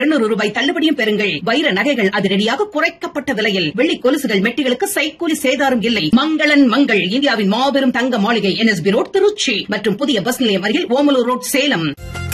இருநூறு ரூபாய் தள்ளுபடியும் பெறுங்கள் வைர நகைகள் அதிரடியாக குறைக்கப்பட்ட விலையில் வெள்ளி கொலுசுகள் மெட்டிகளுக்கு சைக்கூலி சேதாரம் இல்லை மங்களன் மங்கள் இந்தியாவின் மாபெரும் தங்க மாளிகை என்எஸ்பி ரோட் திருச்சி மற்றும் புதிய பஸ் நிலையம் அருகில் ஓமலூர் ரோட் சேலம்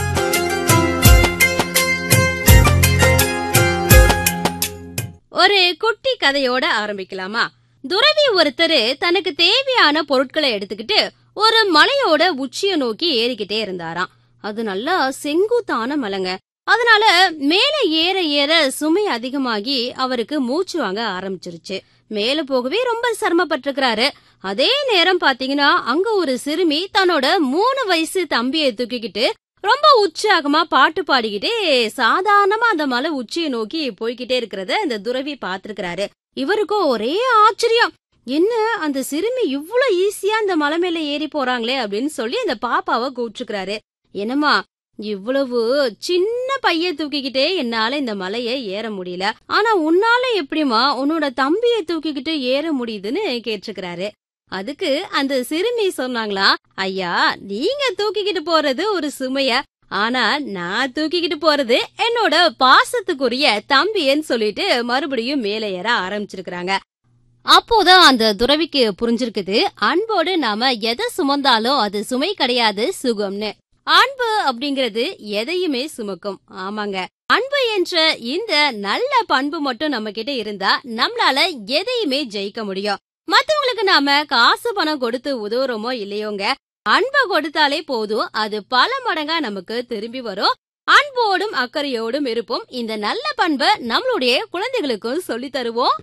ஒரு குட்டி கதையோட ஆரம்பிக்கலாமா துறவி ஒருத்தர் தனக்கு தேவையான பொருட்களை எடுத்துக்கிட்டு ஒரு மலையோட உச்சிய நோக்கி ஏறிக்கிட்டே இருந்தாராம் அது நல்லா செங்குத்தான மலைங்க அதனால மேல ஏற ஏற சுமை அதிகமாகி அவருக்கு மூச்சு வாங்க ஆரம்பிச்சிருச்சு மேல போகவே ரொம்ப சிரமப்பட்டிருக்கிறாரு அதே நேரம் பாத்தீங்கன்னா அங்க ஒரு சிறுமி தன்னோட மூணு வயசு தம்பியை தூக்கிக்கிட்டு ரொம்ப உற்சாகமா பாட்டு பாடிக்கிட்டே சாதாரணமா அந்த மலை உச்சியை நோக்கி போய்கிட்டே இருக்கிறத இந்த துறவி பாத்துருக்கிறாரு இவருக்கும் ஒரே ஆச்சரியம் என்ன அந்த சிறுமி இவ்ளோ ஈஸியா இந்த மலை மேல ஏறி போறாங்களே அப்படின்னு சொல்லி அந்த பாப்பாவை கூப்பிட்டுருக்கிறாரு என்னம்மா இவ்வளவு சின்ன பைய தூக்கிக்கிட்டே என்னால இந்த மலைய ஏற முடியல ஆனா உன்னால எப்படிமா உன்னோட தம்பியை தூக்கிக்கிட்டு ஏற முடியுதுன்னு கேட்டிருக்கிறாரு அதுக்கு அந்த சிறுமி சொன்னாங்களா ஐயா நீங்க தூக்கிக்கிட்டு போறது ஒரு சுமைய ஆனா நான் தூக்கிக்கிட்டு போறது என்னோட பாசத்துக்குரிய தம்பின்னு சொல்லிட்டு மறுபடியும் மேலே ஏற ஆரம்பிச்சிருக்கிறாங்க அப்போதான் அந்த துறவிக்கு புரிஞ்சிருக்குது அன்போடு நாம எதை சுமந்தாலும் அது சுமை கிடையாது சுகம்னு அன்பு அப்படிங்கிறது எதையுமே சுமக்கும் ஆமாங்க அன்பு என்ற இந்த நல்ல பண்பு மட்டும் நம்ம கிட்ட இருந்தா நம்மளால எதையுமே ஜெயிக்க முடியும் மத்தவங்களுக்கு நாம காசு பணம் கொடுத்து உதவுறோமோ இல்லையோங்க அன்பை கொடுத்தாலே போதும் அது பல மடங்கா நமக்கு திரும்பி வரும் அன்போடும் அக்கறையோடும் இருப்போம் இந்த நல்ல பண்பை நம்மளுடைய குழந்தைகளுக்கும் சொல்லி தருவோம்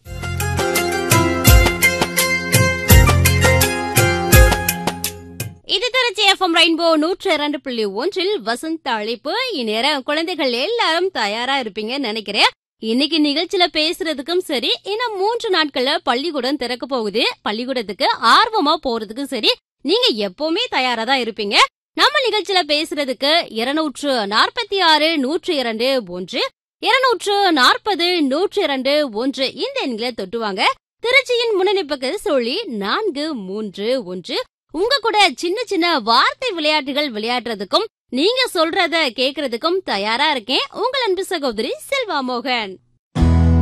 இது திருச்சி எஃப்எம் ரெயின்போ நூற்று இரண்டு புள்ளி ஒன்றில் வசந்த் அழைப்பு இந்நேரம் குழந்தைகள் எல்லாரும் தயாரா இருப்பீங்க நினைக்கிறேன் இன்னைக்கு நிகழ்ச்சியில பேசுறதுக்கும் சரி இன்னும் மூன்று நாட்கள்ல பள்ளிக்கூடம் திறக்க போகுது பள்ளிக்கூடத்துக்கு ஆர்வமா போறதுக்கும் சரி நீங்க எப்பவுமே தயாரா தான் இருப்பீங்க நம்ம நிகழ்ச்சியில பேசுறதுக்கு இருநூற்று நாற்பத்தி ஆறு நூற்று இரண்டு ஒன்று இருநூற்று நாற்பது நூற்று இரண்டு ஒன்று இந்த எண்களை தொட்டுவாங்க திருச்சியின் முன்னணிப்புக்கு சொல்லி நான்கு மூன்று ஒன்று உங்க கூட சின்ன சின்ன வார்த்தை விளையாட்டுகள் விளையாடுறதுக்கும் நீங்க சொல்றத கேக்குறதுக்கும் தயாரா இருக்கேன் உங்கள் அன்பு சகோதரி செல்வா மோகன்